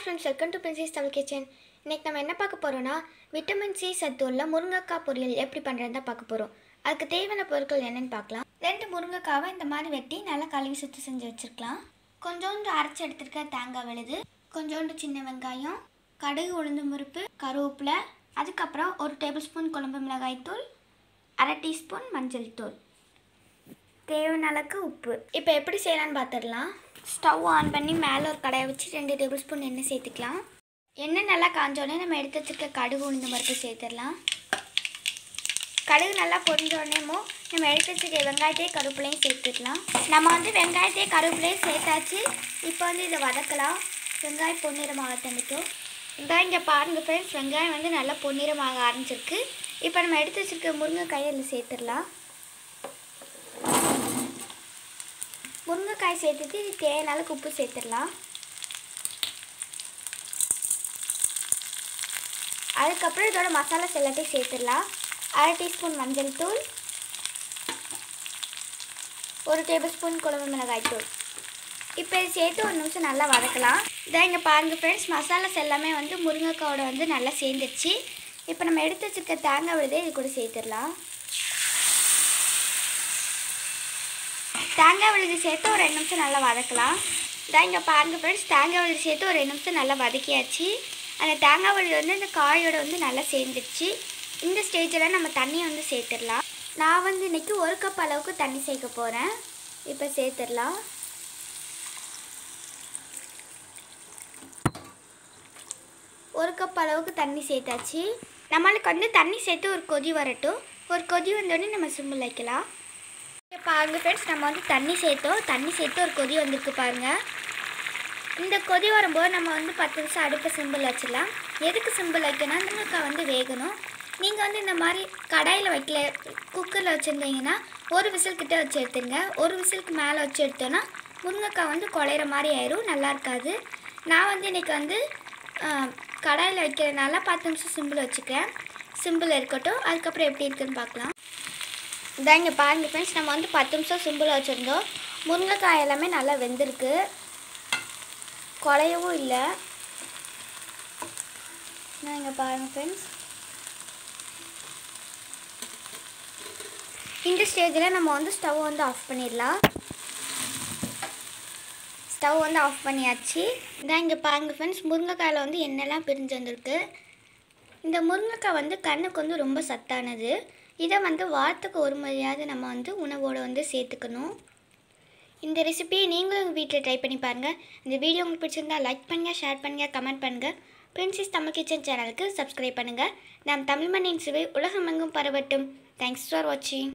friends welcome to princess Tamil kitchen இன்னைக்கு நம்ம என்ன பார்க்க போகிறோம்னா விட்டமின் சி சத்து உள்ள முருங்கைக்காய் பொரியல் எப்படி பண்ணுறதுன்னு தான் பார்க்க போகிறோம் அதுக்கு தேவையான பொருட்கள் என்னென்னு பார்க்கலாம் ரெண்டு முருங்கைக்காவை இந்த மாதிரி வெட்டி நல்லா கழுவி சுத்தம் செஞ்சு வச்சுருக்கலாம் கொஞ்சோண்டு அரைச்சி எடுத்துருக்க தேங்காய் விழுது கொஞ்சோண்டு சின்ன வெங்காயம் கடுகு உளுந்து முறுப்பு கருவேப்பிலை அதுக்கப்புறம் ஒரு டேபிள் ஸ்பூன் குழம்பு மிளகாய் தூள் அரை டீஸ்பூன் மஞ்சள் தூள் தேவையான அளவுக்கு உப்பு இப்போ எப்படி செய்யலாம்னு பார்த்துடலாம் ஸ்டவ் ஆன் பண்ணி மேலே ஒரு கடாயை வச்சு ரெண்டு டேபிள் ஸ்பூன் எண்ணெய் சேர்த்துக்கலாம் எண்ணெய் நல்லா காஞ்சோடனே நம்ம எடுத்து வச்சிருக்க கடுகு உளுந்து பருப்பு சேர்த்துடலாம் கடுகு நல்லா பொரிஞ்ச உடனேமோ நம்ம எடுத்து வச்சிருக்க வெங்காயத்தையும் கருவேப்பிலையும் சேர்த்துக்கலாம் நம்ம வந்து வெங்காயத்தையும் கருவேப்பிலையும் சேர்த்தாச்சு இப்போ வந்து இதை வதக்கலாம் வெங்காயம் பொன்னிறமாக தண்டிக்கும் வெங்காயம் இங்கே பாருங்கள் ஃப்ரெண்ட்ஸ் வெங்காயம் வந்து நல்லா பொன்னிறமாக ஆரம்பிச்சிருக்கு இப்போ நம்ம எடுத்து வச்சிருக்க முருங்கைக்காயை அதில் சேர்த்துடலாம் முருங்கைக்காய் சேர்த்துட்டு இது தேவையான அளவுக்கு உப்பு சேர்த்துடலாம் அதுக்கப்புறம் இதோட மசாலாஸ் எல்லாத்தையும் சேர்த்துடலாம் அரை டீஸ்பூன் மஞ்சள் தூள் ஒரு டேபிள் ஸ்பூன் குழம்பு மிளகாய் தூள் இப்போ இது சேர்த்து ஒரு நிமிஷம் நல்லா வதக்கலாம் இதான் இங்கே பாருங்கள் ஃப்ரெண்ட்ஸ் மசாலாஸ் எல்லாமே வந்து முருங்கைக்காயோட வந்து நல்லா சேர்ந்துருச்சு இப்போ நம்ம எடுத்து வச்சுருக்க தேங்காய் விழுதே இது கூட சேர்த்துடலாம் தேங்காய் விழுது சேர்த்து ஒரு ரெண்டு நிமிஷம் நல்லா வதக்கலாம் இதான் இங்கே பாருங்க ஃப்ரெண்ட்ஸ் தேங்காய் விழுது சேர்த்து ஒரு ரெண்டு நிமிஷம் நல்லா வதக்கியாச்சு அந்த தேங்காய் விழுது வந்து இந்த காயோட வந்து நல்லா சேர்ந்துருச்சு இந்த ஸ்டேஜில் நம்ம தண்ணியை வந்து சேர்த்துடலாம் நான் வந்து இன்றைக்கி ஒரு கப் அளவுக்கு தண்ணி சேர்க்க போகிறேன் இப்போ சேர்த்துடலாம் ஒரு கப் அளவுக்கு தண்ணி சேர்த்தாச்சு நம்மளுக்கு வந்து தண்ணி சேர்த்து ஒரு கொதி வரட்டும் ஒரு கொதி வந்தோடனே நம்ம சிம்மில் வைக்கலாம் பாருங்க ஃப்ரெண்ட்ஸ் நம்ம வந்து தண்ணி சேர்த்தோம் தண்ணி சேர்த்து ஒரு கொதி வந்திருக்கு பாருங்கள் இந்த கொதி வரும்போது நம்ம வந்து பத்து நிமிஷம் அடுப்பை சிம்பிள் வச்சிடலாம் எதுக்கு சிம்பிள் வைக்கணும் முருங்கைக்காய் வந்து வேகணும் நீங்கள் வந்து இந்த மாதிரி கடாயில் வைக்கல குக்கரில் வச்சுருந்தீங்கன்னா ஒரு விசில் கிட்ட வச்சு எடுத்துருங்க ஒரு விசிலுக்கு மேலே வச்சு எடுத்தோன்னா முருங்கைக்காய் வந்து குழையிற மாதிரி ஆயிரும் நல்லா இருக்காது நான் வந்து இன்றைக்கி வந்து கடாயில் வைக்கிறதுனால பத்து நிமிஷம் சிம்பிள் வச்சுக்கிறேன் சிம்பிள் இருக்கட்டும் அதுக்கப்புறம் எப்படி இருக்குன்னு பார்க்கலாம் இதான் இங்கே பாருங்க ஃப்ரெண்ட்ஸ் நம்ம வந்து பத்து நிமிஷம் சிம்பிள் வச்சுருந்தோம் முருங்கைக்காய் எல்லாமே நல்லா வெந்திருக்கு குழையவும் இல்லை நான் இங்கே பாருங்க ஃப்ரெண்ட்ஸ் இந்த ஸ்டேஜில் நம்ம வந்து ஸ்டவ் வந்து ஆஃப் பண்ணிடலாம் ஸ்டவ் வந்து ஆஃப் பண்ணியாச்சு இதான் இங்கே பாருங்க ஃப்ரெண்ட்ஸ் முருங்கைக்காயில் வந்து எண்ணெய்லாம் பிரிஞ்சு வந்திருக்கு இந்த முருங்கைக்காய் வந்து கண்ணுக்கு வந்து ரொம்ப சத்தானது இதை வந்து வாரத்துக்கு ஒரு முறையாவது நம்ம வந்து உணவோடு வந்து சேர்த்துக்கணும் இந்த ரெசிபியை நீங்களும் உங்கள் வீட்டில் ட்ரை பண்ணி பாருங்கள் இந்த வீடியோ உங்களுக்கு பிடிச்சிருந்தா லைக் பண்ணுங்கள் ஷேர் பண்ணுங்கள் கமெண்ட் பண்ணுங்கள் பிரின்சிஸ் தமிழ் கிச்சன் சேனலுக்கு சப்ஸ்கிரைப் பண்ணுங்கள் நாம் தமிழ் மண்ணின் சுவை உலகமெங்கும் பரவட்டும் தேங்க்ஸ் ஃபார் வாட்சிங்